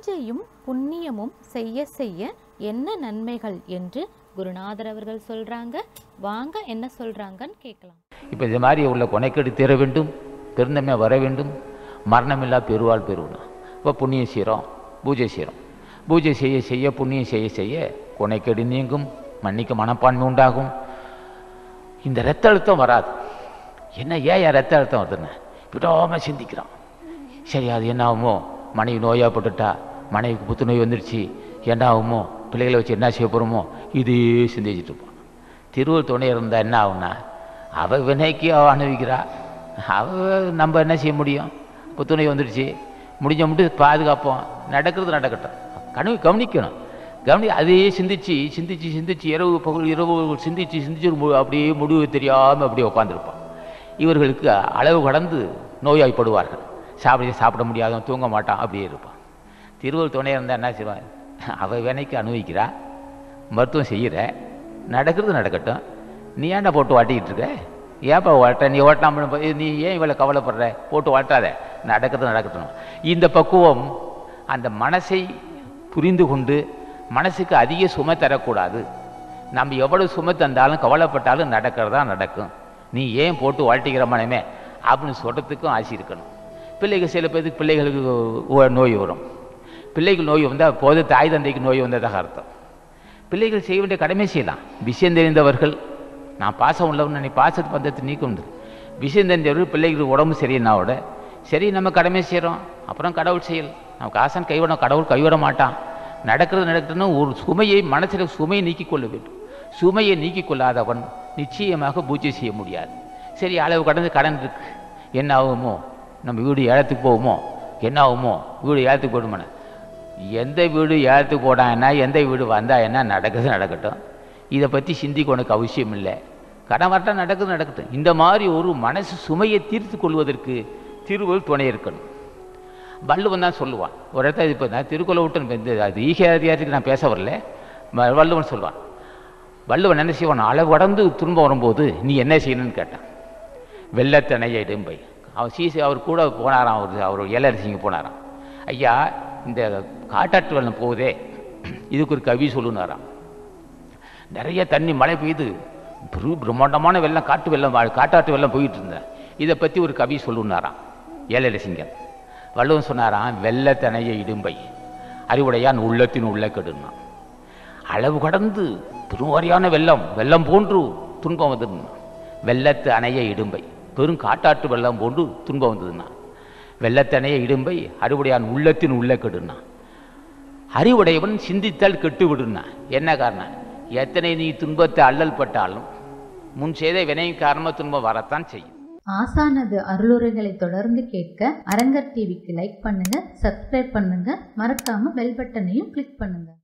பூஜையும் புண்ணியமும் செய்ய செய்ய என்ன நன்மைகள் என்று குருநாதர் அவர்கள் சொல்றாங்க வாங்க என்ன சொல்றாங்கன்னு கேட்கலாம் இப்போ இது மாதிரி உள்ள கொனைக்கடி தீர வேண்டும் பெருந்தன்மை வர வேண்டும் மரணமில்லா பெருவாள் பெறுவணும் இப்போ புண்ணியம் செய்கிறோம் பூஜை செய்கிறோம் பூஜை செய்ய செய்ய புண்ணியம் செய்ய செய்ய கொனைக்கடி நீங்கும் மன்னிக்க மனப்பான்மை உண்டாகும் இந்த ரத்த அழுத்தம் வராது என்ன ஏன் என் ரத்த அழுத்தம் வருதுன்னு விடாமல் சிந்திக்கிறான் சரி அது என்ன ஆகுமோ மனைவி நோயாப்பட்டுட்டா மனைவிக்கு புத்துநோய் வந்துடுச்சு என்ன ஆகுமோ பிள்ளைகளை வச்சு என்ன செய்ய போகிறோமோ இதே சிந்திச்சுட்டு இருப்பான் திருவள்ளுவர் துணை இருந்தால் என்ன ஆகும்னா அவ வினைக்கு அவ அனுபவிக்கிறா அவ நம்ம என்ன செய்ய முடியும் புத்துணை வந்துடுச்சு முடிஞ்ச மட்டும் பாதுகாப்போம் நடக்கிறது நடக்கட்டும் கனவு கவனிக்கணும் கவனி அதையே சிந்திச்சு சிந்திச்சு சிந்திச்சு இரவு பகல் இரவு சிந்திச்சு சிந்திச்சு ஒரு மு- அப்படியே முடிவு தெரியாமல் அப்படியே உட்காந்துருப்பான் இவர்களுக்கு அளவு கடந்து நோய்வாய்ப்படுவார்கள் சாப்பிட சாப்பிட முடியாதவன் தூங்க மாட்டான் அப்படியே இருப்பான் திருவள்ளுவர் துணை இருந்தால் என்ன செய்வான் அவ வினைக்கு அனுபவிக்கிறா மருத்துவம் செய்கிற நடக்கிறது நடக்கட்டும் நீ ஏன்டா போட்டு வாட்டிக்கிட்டு இருக்க ஏன்ப்பா ஓட்ட நீ ஓட்டாம போ- நீ ஏன் இவ்வளோ கவலைப்படுற போட்டு வாட்டாத நடக்கிறது நடக்கட்டும் இந்த பக்குவம் அந்த மனசை புரிந்து கொண்டு மனசுக்கு அதிக சுமை தரக்கூடாது நம்ம எவ்வளவு சுமை தந்தாலும் கவலைப்பட்டாலும் நடக்கிறதா நடக்கும் நீ ஏன் போட்டு வாழ்த்திக்கிற மனமே அப்படின்னு சொல்கிறதுக்கும் ஆசை இருக்கணும் பிள்ளைகள் சில பேருக்கு பிள்ளைகளுக்கு ஓ- நோய் வரும் பிள்ளைகள் நோய் வந்தால் போது தாய் தந்தைக்கு நோய் வந்ததாக அர்த்தம் பிள்ளைகள் செய்ய வேண்டிய கடமை செய்யலாம் விஷயம் தெரிந்தவர்கள் நான் பாசம் உள்ளவன் நீ பாசத்து பந்தத்தை நீக்க உண்டு விஷயம் தெரிஞ்சவர்கள் பிள்ளைகளுக்கு உடம்பு சரியின்னா விட சரி நம்ம கடமை செய்கிறோம் அப்புறம் கடவுள் செய்யல் நமக்கு ஆசன் கைவிட கடவுள் கைவிட மாட்டான் நடக்கிறது நடக்கணும்னு ஒரு சுமையை மனசில் சுமையை நீக்கிக் கொள்ள வேண்டும் சுமையை நீக்கிக் கொள்ளாதவன் நிச்சயமாக பூஜை செய்ய முடியாது சரி அளவு கடந்து கடன் இருக்கு என்ன ஆகுமோ நம்ம வீடு ஏலத்துக்கு போகுமோ என்ன ஆகுமோ வீடு ஏலத்துக்கு போடுமோன்னு எந்த வீடு ஏலத்துக்கு போடா என்ன எந்த வீடு வந்தா என்ன நடக்குது நடக்கட்டும் இதை பற்றி சிந்திக்க உனக்கு அவசியம் இல்லை கடன் வரட்டும் நடக்குது நடக்கட்டும் இந்த மாதிரி ஒரு மனசு சுமையை தீர்த்து கொள்வதற்கு திருவள்ளுவர் துணை இருக்கணும் வள்ளுவன் தான் சொல்லுவான் ஒரு இடத்துல இப்போ நான் திருக்குறளை விட்டு இப்ப இந்த அது ஈகையாதிகாரத்துக்கு நான் பேச வரல வ- வள்ளுவன் சொல்லுவான் வள்ளுவன் என்ன செய்வான் அளவு கடந்து துன்பம் வரும்போது நீ என்ன செய்யணும்னு கேட்டான் வெள்ளத்தனைய இடும்பை அவர் சீசி அவர் கூட போனாராம் அவர் அவர் ஏலரசிங்க போனாராம் ஐயா இந்த காட்டாற்று வெள்ளம் போகுதே இதுக்கு ஒரு கவி சொல்லுனாராம் நிறைய தண்ணி மழை பெய்யுது பெரு பிரம்மாண்டமான வெள்ளம் காட்டு வெள்ளம் வா- காட்டாற்று வெள்ளம் போயிட்டு இருந்தேன் இதை பற்றி ஒரு கவி சொல்லுனாராம் ஏலரசிங்கன் வள்ளுவன் சொன்னாராம் வெள்ளத்தனைய இடும்பை அறிவுடையான் உள்ளத்தின் உள்ள கெடுனான் அளவு கடந்து பெருவாரியான வெள்ளம் வெள்ளம் போன்று துன்பம் வந்ததுன்னா வெள்ளத்து அணைய இடும்பை பெரும் காட்டாற்று வெள்ளம் போன்று துன்பம் வந்ததுன்னா வெள்ளத்தனைய இடும்பை அறிவுடையான் உள்ளத்தின் உள்ள கெடுனா அறிவுடையவன் சிந்தித்தால் கெட்டு விடுனா என்ன காரணம் எத்தனை நீ துன்பத்தை அல்லல் பட்டாலும் முன் செய்த வினையின் காரணமாக துன்பம் வரத்தான் செய்யும் ஆசானது அருளுரைகளை தொடர்ந்து கேட்க அரங்கர் டிவிக்கு லைக் பண்ணுங்க சப்ஸ்கிரைப் பண்ணுங்க மறக்காம பெல் பட்டனையும் கிளிக் பண்ணுங்க